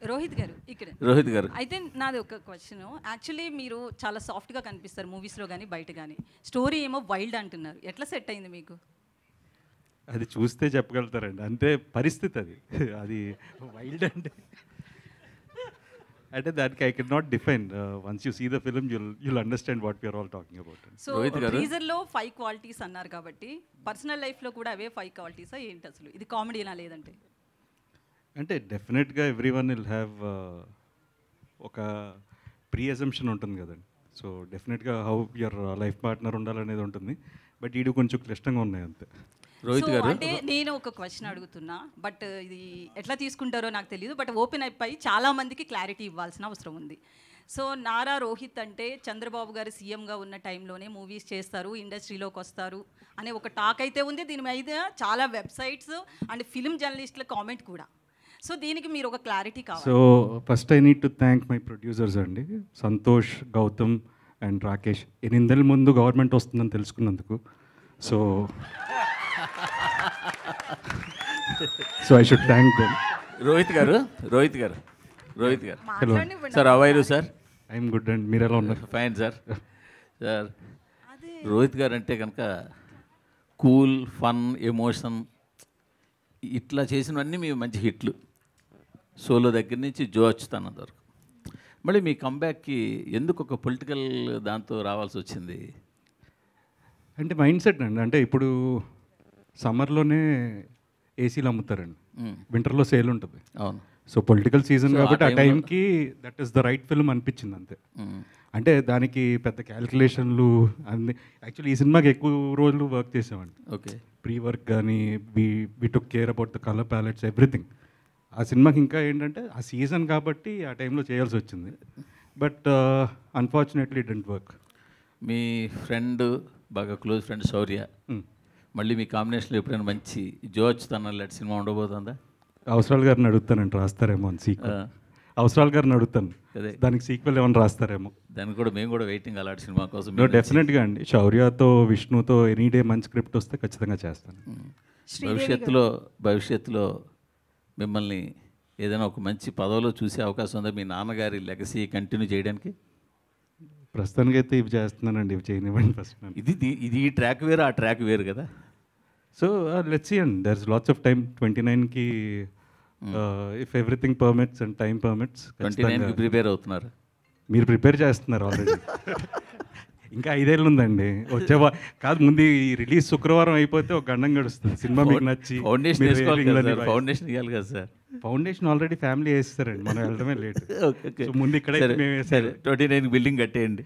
రోహిత్ గారు ఇక్కడ రోహిత్ గారు అయితే నాది ఒక క్వశ్చన్ యాక్చువల్లీ మీరు చాలా సాఫ్ట్గా కనిపిస్తారు మూవీస్లో కానీ బయట కానీ స్టోరీ ఏమో వైల్డ్ అంటున్నారు ఎట్లా సెట్ అయింది మీకు అది చూస్తే చెప్పగలుగుతారండి అంతే పరిస్థితి అది అది వైల్డ్ అంటే అంటే దానికి I can not define once you see the film you'll you'll understand what we are all talking about so Rohit garu? టీజర్లో ఫైవ్ క్వాలిటీస్ అన్నారు కాబట్టి పర్సనల్ లైఫ్లో కూడా అవే ఫైవ్ క్వాలిటీసా ఏంటి అసలు ఇది కామెడీనా లేదంటే అంటే డెఫినెట్గా ఎవ్రీ వన్ విల్ హ్యావ్ ఒక ప్రీ అజంప్షన్ ఉంటుంది కదండి సో డెఫినెట్గా హౌ యువర్ లైఫ్ పార్ట్నర్ ఉండాలనేది ఉంటుంది బట్ ఈడు కొంచెం క్లిష్టంగా ఉన్నాయి అంతే రోహిత్ So, గారు అంటే నేను ఒక క్వశ్చన్ అడుగుతున్నా బట్ ఇది ఎట్లా తీసుకుంటారో నాకు తెలియదు బట్ ఓపెన్ అయిపోయి చాలా మందికి క్లారిటీ ఇవ్వాల్సిన అవసరం ఉంది సో నారా రోహిత్ అంటే చంద్రబాబు గారు సీఎంగా ఉన్న టైంలోనే మూవీస్ చేస్తారు ఇండస్ట్రీలోకి వస్తారు అనే ఒక టాక్ అయితే ఉంది దీని మీద చాలా వెబ్సైట్స్ అండ్ ఫిల్మ్ జర్నలిస్టుల కామెంట్ కూడా సో దీనికి మీరు ఒక క్లారిటీ కావాలి so first I need to thank my producers అండి సంతోష్ గౌతమ్ అండ్ రాకేష్ ఎనిమిదేళ్ళ ముందు గవర్నమెంట్ వస్తుందని తెలుసుకున్నందుకు so so I should thank them Rohit garu Rohit garu Rohit garu మాట్లాడనివ్వండి. Sir how are you sir I'm good and మీరు ఎలా ఉన్నారు ఫైన్ సార్ సార్ రోహిత్ గారు అంటే కనుక కూల్ ఫన్ ఎమోషన్ ఇట్లా చేసినవన్నీ మీ మంచి హిట్లు సోలో దగ్గర నుంచి జో అచ్యుతానంద్ వరకు మళ్ళీ మీ కంబ్యాక్కి ఎందుకు ఒక పొలిటికల్ దాంతో రావాల్సి వచ్చింది అంటే మైండ్ సెట్ అండి అంటే ఇప్పుడు సమ్మర్లోనే ఏసీలు అమ్ముతారండి మ్మ్. వింటర్లో సేల్ ఉంటుంది అవును సో పొలిటికల్ సీజన్ So, ఆ కాబట్టి ఆ time లో- టైంకి that is the right film అనిపించింది అంతే మ్మ్. అంటే దానికి పెద్ద క్యాలిక్యులేషన్లు అన్ని యాక్చువల్లీ ఈ సినిమాకి ఎక్కువ రోజులు వర్క్ చేసామండి ఓకే ప్రీ వర్క్ కానీ we we took care about the colour palettes everything ఆ సినిమాకి ఇంకా ఏంటంటే ఆ సీజన్ కాబట్టి ఆ టైంలో చేయాల్సి వచ్చింది బట్ అన్ఫార్చునేట్లీ డెంట్ వర్క్ మీ ఫ్రెండ్ బాగా క్లోజ్ ఫ్రెండ్ శౌర్య మళ్ళీ మీ కాంబినేషన్లో ఎప్పుడైనా మంచి జో అచ్యుతానంద్ లాంటి సినిమా ఉండబోతుందా అవసరాలు గారిని అడుగుతానండి రాస్తారేమో అని సీక్వెల్ ఆ. అవసరాలు గారిని అడుగుతాను అదే. దానికి సీక్వెల్ ఏమైనా రాస్తారేమో దానికి కూడా మేము కూడా వెయిటింగ్ అలాంటి సినిమా కోసం మీ నో నుంచి. డెఫినెట్గా అండి శౌర్యతో విష్ణుతో ఎనీ డే మంచి స్క్రిప్ట్ వస్తే ఖచ్చితంగా చేస్తాను మ్మ్. భవిష్యత్తులో భవిష్యత్తులో మిమ్మల్ని ఏదైనా ఒక మంచి పదవిలో చూసే అవకాశం ఉందా మీ నాన్నగారి లెగసీ కంటిన్యూ చేయడానికి ప్రస్తుతానికి అయితే ఇవి చేస్తున్నానండి ఇవి చేయనివ్వండి ఫస్ట్ ఇది ది- ఇది ఈ ట్రాక్ వేరు ఆ ట్రాక్ వేరు కదా so let's and there is lots of time twenty నైన్కి if everything permits and time permits twenty నైన్కి ప్రిపేర్ అవుతున్నారు మీరు ప్రిపేర్ చేస్తున్నారు ఆల్రెడీ ఇంకా ఐదేళ్ళు ఉందండి వచ్చే వా- కాదు ముందు ఈ రిలీజ్ శుక్రవారం అయిపోతే ఒక గండం గడుస్తుంది సినిమా మీకు నచ్చి ఫౌండేషన్ మీరు వేసుకోవాలి రేటింగ్లు కదా అన్ని సార్ ఫౌండేషన్ ఇవ్వాలి కదా సార్ ఫౌండేషన్ ఆల్రెడీ ఫ్యామిలీ వేస్తారండి మనం వెళ్ళడమే లేట్ ఓకే ఓకే సో ముందు ఇక్కడ సరే మేము సరే ట్వంటీ నైన్ బిల్డింగ్ కట్టేయండి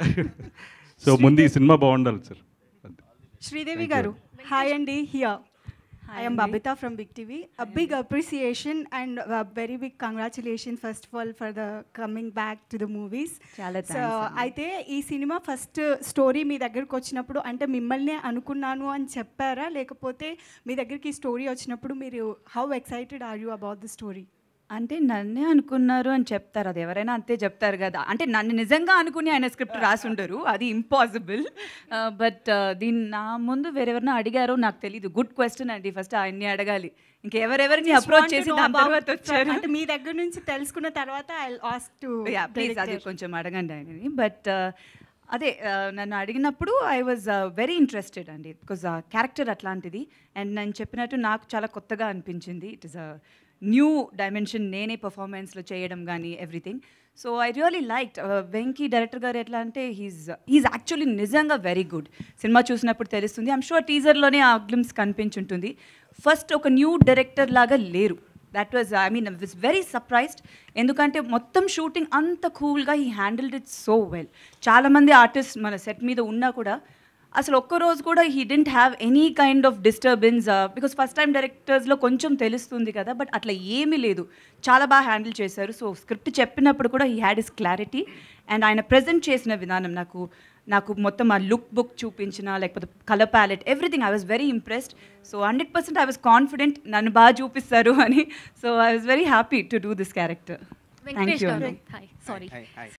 సో ముందు ఈ సినిమా బాగుండాలి sir Sridevi Garu. Hi Andy, here. I am Babita from Big TV. A big appreciation and a very big congratulations first of all for the coming back to the movies. చాలా so అయితే ఈ cinema first story మీ దగ్గరకు వచ్చినప్పుడు అంటే మిమ్మల్ని అనుకున్నాను అని చెప్పారా లేకపోతే మీ దగ్గరికి ఈ స్టోరీ వచ్చినప్పుడు మీరు how excited are you about the story అంటే నన్నే అనుకున్నారు అని చెప్తారు అది ఎవరైనా అంతే చెప్తారు కదా అంటే నన్ను నిజంగా అనుకుని ఆయన స్క్రిప్ట్ రాసుండరు అది ఇంపాసిబుల్ బట్ దీన్ని నా ముందు వేరెవరినో అడిగారో నాకు తెలియదు గుడ్ క్వశ్చన్ అండి ఫస్ట్ ఆయన్ని అడగాలి ఇంకెవరెవరిని అప్రోచ్ చేసి దాని తర్వాత వచ్చారు అంటే మీ దగ్గర నుంచి తెలుసుకున్న తర్వాత ఐ ఆస్క్ టు ప్లీజ్ అది కొంచెం అడగండి ఆయనని బట్ అదే uh, నన్ను అడిగినప్పుడు ఐ వాజ్ వెరీ ఇంట్రెస్టెడ్ అండి బికాజ్ ఆ క్యారెక్టర్ అట్లాంటిది అండ్ నేను చెప్పినట్టు నాకు చాలా కొత్తగా అనిపించింది it is a new dimension నేనే పర్ఫార్మెన్స్లో చేయడం కానీ everything so I really like Venky director garu ఎట్లా అంటే హీస్ ఈజ్ యాక్చువల్లీ నిజంగా వెరీ గుడ్ సినిమా చూసినప్పుడు తెలుస్తుంది ఐమ్ షూర్ టీజర్లోనే ఆ గ్లిమ్స్ కనిపించుంటుంది ఫస్ట్ ఒక న్యూ డైరెక్టర్ లాగా లేరు that was I mean was very surprised ఎందుకంటే మొత్తం షూటింగ్ అంత కూల్గా he handled it so well చాలామంది ఆర్టిస్ట్ మన సెట్ మీద ఉన్నా కూడా అసలు ఒక్క రోజు కూడా he didn't have any kind of disturbance because first time డైరెక్టర్స్లో కొంచెం తెలుస్తుంది కదా బట్ అట్లా ఏమీ లేదు చాలా బాగా హ్యాండిల్ చేశారు సో స్క్రిప్ట్ చెప్పినప్పుడు కూడా he had is clarity and ఆయన ప్రజెంట్ చేసిన విధానం నాకు నాకు మొత్తం ఆ లుక్ బుక్ చూపించిన లేకపోతే colour palette everything I was very impressed so hundred percent I was confident నన్ను బాగా చూపిస్తారు అని so I was very happy to do this character thank you hi sorry